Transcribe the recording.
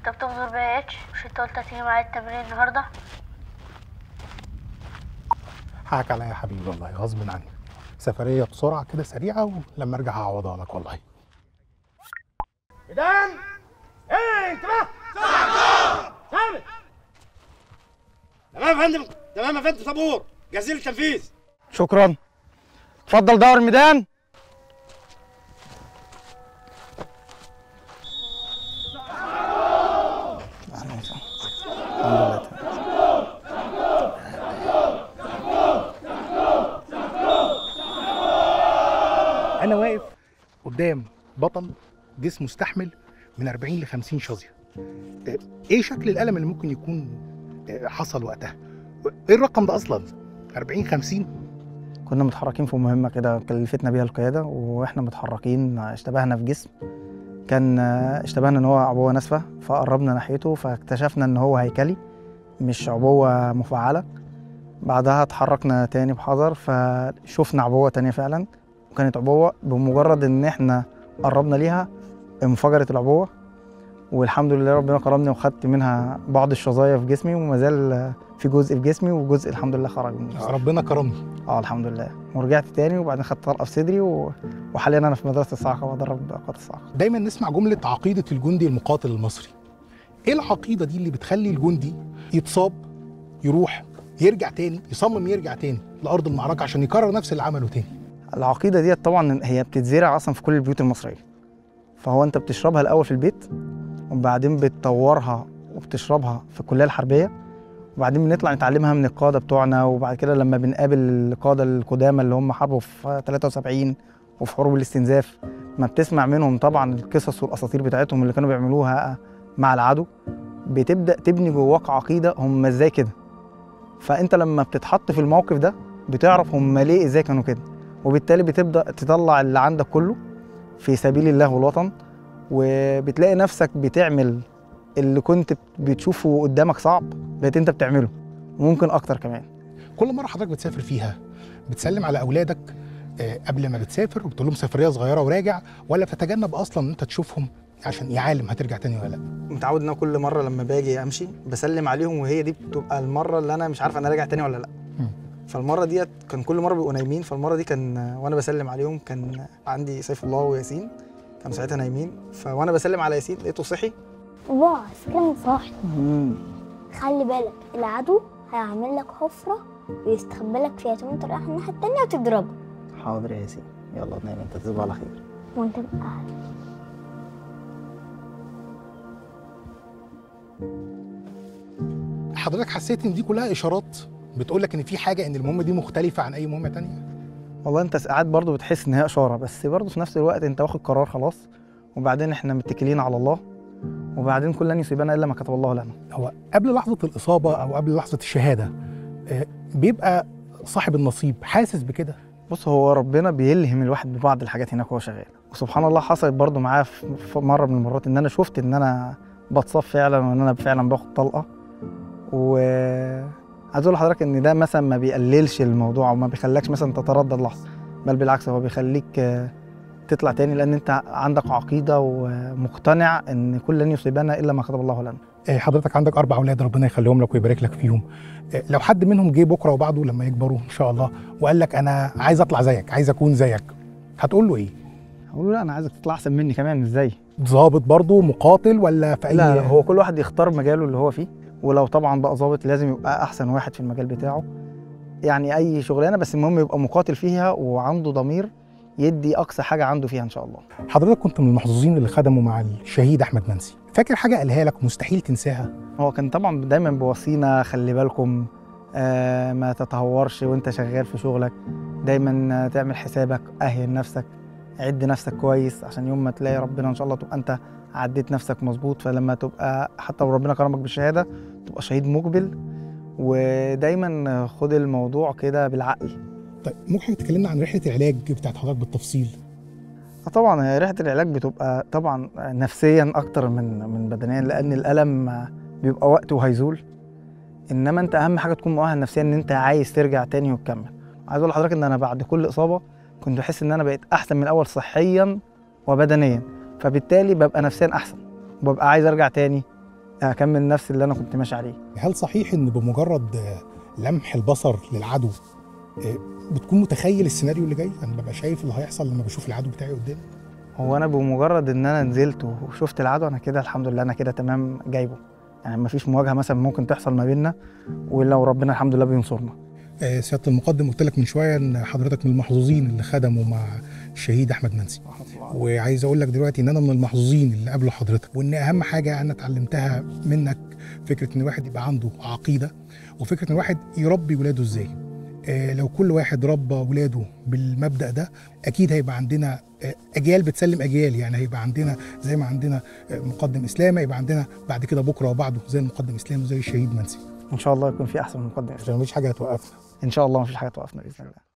انت بتفضل بقى اتش مش انت قلت هتيجي معايا التمرين النهارده حقك عليا يا حبيبي والله غصب عني سفريه بسرعه كده سريعه ولما ارجع هعوضها لك والله إذن إيه انتباه ثابت تمام يا فندم تمام يا فندم صبور جاهزين للتنفيذ شكرا اتفضل دور الميدان الحمد لله انا واقف قدام بطل جسمه استحمل من 40 ل 50 شظيه آه، ايه شكل الالم اللي ممكن يكون آه، حصل وقتها ايه الرقم ده اصلا 40 50 كنا متحركين في مهمة كده كلفتنا بيها القيادة واحنا متحركين اشتبهنا في جسم كان آه، اشتبهنا ان هو عبوة ناسفة فقربنا ناحيته فاكتشفنا ان هو هيكلي مش عبوة مفعلة بعدها اتحركنا تاني بحذر فشفنا عبوة تانية فعلا وكانت عبوة بمجرد ان احنا قربنا ليها انفجرت العبوة والحمد لله ربنا كرمني وخدت منها بعض الشظايا في جسمي وما زال آه، في جزء في جسمي وجزء الحمد لله خرج من جسمي. ربنا كرمني اه الحمد لله ورجعت تاني وبعدين خدت طلقه في صدري و... وحاليا انا في مدرسه الصاعقه بدرب قوات الصاعقه دايما نسمع جمله عقيده الجندي المقاتل المصري ايه العقيده دي اللي بتخلي الجندي يتصاب يروح يرجع تاني يصمم يرجع تاني لارض المعركه عشان يكرر نفس اللي عمله تاني العقيده ديت طبعا هي بتتزرع اصلا في كل البيوت المصريه فهو انت بتشربها الاول في البيت وبعدين بتطورها وبتشربها في الكليه الحربيه وبعدين بنطلع نتعلمها من القاده بتوعنا وبعد كده لما بنقابل القاده القدامى اللي هم حاربوا في 73 وفي حروب الاستنزاف ما بتسمع منهم طبعا القصص والاساطير بتاعتهم اللي كانوا بيعملوها مع العدو بتبدا تبني جواك عقيده هم ازاي كده فانت لما بتتحط في الموقف ده بتعرف هم ليه ازاي كانوا كده وبالتالي بتبدا تطلع اللي عندك كله في سبيل الله والوطن وبتلاقي نفسك بتعمل اللي كنت بتشوفه قدامك صعب بقيت انت بتعمله وممكن اكتر كمان كل مره حضرتك بتسافر فيها بتسلم على اولادك آه، قبل ما بتسافر وبتقول لهم سفريه صغيره وراجع ولا بتتجنب اصلا ان انت تشوفهم عشان يعالم هترجع تاني ولا لا متعود ان أنا كل مره لما باجي امشي بسلم عليهم وهي دي بتبقى المره اللي انا مش عارف انا راجع تاني ولا لا مم. فالمره ديت كان كل مره بيبقوا نايمين فالمره دي كان وانا بسلم عليهم كان عندي سيف الله وياسين كانوا ساعتها نايمين فوانا بسلم على ياسين لقيته صحي بابا سكن صاحي خلي بالك العدو هيعمل لك حفرة ويستخبى لك فيها تقوم انت رايح الناحية التانية وتضربه حاضر يا ياسين يلا نام انت تصبح على خير وانت قاعد حضرتك حسيت ان دي كلها اشارات بتقول لك ان في حاجه ان المهمه دي مختلفه عن اي مهمه تانية والله انت ساعات برضو بتحس ان هي اشاره بس برضو في نفس الوقت انت واخد قرار خلاص وبعدين احنا متكلين على الله وبعدين كل لن يصيبنا الا ما كتب الله لنا هو قبل لحظه الاصابه او قبل لحظه الشهاده آه، بيبقى صاحب النصيب حاسس بكده بص هو ربنا بيلهم الواحد ببعض الحاجات هناك وهو شغال وسبحان الله حصلت برضو معايا في في مره من المرات ان انا شفت ان انا بتصاب فعلا وان انا فعلا باخد طلقه و عايز اقول لحضرتك ان ده مثلا ما بيقللش الموضوع او ما بيخليكش مثلا تتردد لحظه بل بالعكس هو بيخليك آه، تطلع تاني لان انت عندك عقيده ومقتنع ان كل لن يصيبنا الا ما كتب الله لنا آه، حضرتك عندك اربع اولاد ربنا يخليهم لك ويبارك لك فيهم آه، لو حد منهم جه بكره وبعده لما يكبروا ان شاء الله وقال لك انا عايز اطلع زيك عايز اكون زيك هتقول له ايه اقول له لا انا عايزك تطلع احسن مني كمان مش زي ضابط برضه مقاتل ولا في اي لا, لا هو كل واحد يختار مجاله اللي هو فيه ولو طبعا بقى ظابط لازم يبقى احسن واحد في المجال بتاعه يعني اي شغلانه بس المهم يبقى مقاتل فيها وعنده ضمير يدي اقصى حاجه عنده فيها ان شاء الله حضرتك كنت من المحظوظين اللي خدموا مع الشهيد احمد منسي فاكر حاجه قالها لك مستحيل تنساها هو كان طبعا دايما بيوصينا خلي بالكم آه ما تتهورش وانت شغال في شغلك دايما آه، تعمل حسابك اهل نفسك عد نفسك كويس عشان يوم ما تلاقي ربنا ان شاء الله تبقى انت عديت نفسك مظبوط فلما تبقى حتى لو ربنا كرمك بالشهاده تبقى شهيد مقبل ودايما خد الموضوع كده بالعقل طيب ممكن تكلمنا عن رحله العلاج بتاعت حضرتك بالتفصيل آه طبعا هي رحله العلاج بتبقى طبعا نفسيا اكتر من من بدنيا لان الالم بيبقى وقت وهيزول انما انت اهم حاجه تكون مؤهل نفسيا ان انت عايز ترجع تاني وتكمل عايز اقول لحضرتك ان انا بعد كل اصابه كنت بحس ان انا بقيت احسن من الاول صحيا وبدنيا فبالتالي ببقى نفسيا احسن وببقى عايز ارجع تاني اكمل نفس اللي انا كنت ماشي عليه هل صحيح ان بمجرد آه، لمح البصر للعدو آه، بتكون متخيل السيناريو اللي جاي انا ببقى شايف اللي هيحصل لما بشوف العدو بتاعي قدامي هو انا بمجرد ان انا نزلت وشفت العدو انا كده الحمد لله انا كده تمام جايبه يعني مفيش مواجهه مثلا ممكن تحصل ما بيننا ولو ربنا الحمد لله بينصرنا آه، سياده المقدم قلت لك من شويه ان حضرتك من المحظوظين اللي خدموا مع الشهيد احمد منسي وعايز اقول لك دلوقتي ان انا من المحظوظين اللي قابلوا حضرتك وان اهم حاجه انا اتعلمتها منك فكره ان الواحد يبقى عنده عقيده وفكره ان الواحد يربي ولاده ازاي آه، لو كل واحد ربى ولاده بالمبدا ده اكيد هيبقى عندنا آه، اجيال بتسلم اجيال يعني هيبقى عندنا زي ما عندنا آه، مقدم اسلام يبقى عندنا بعد كده بكره وبعده زي المقدم اسلام وزي الشهيد منسي ان شاء الله يكون في احسن من مقدم عشان مفيش حاجه هتوقفنا ان شاء الله مفيش حاجه توقفنا باذن الله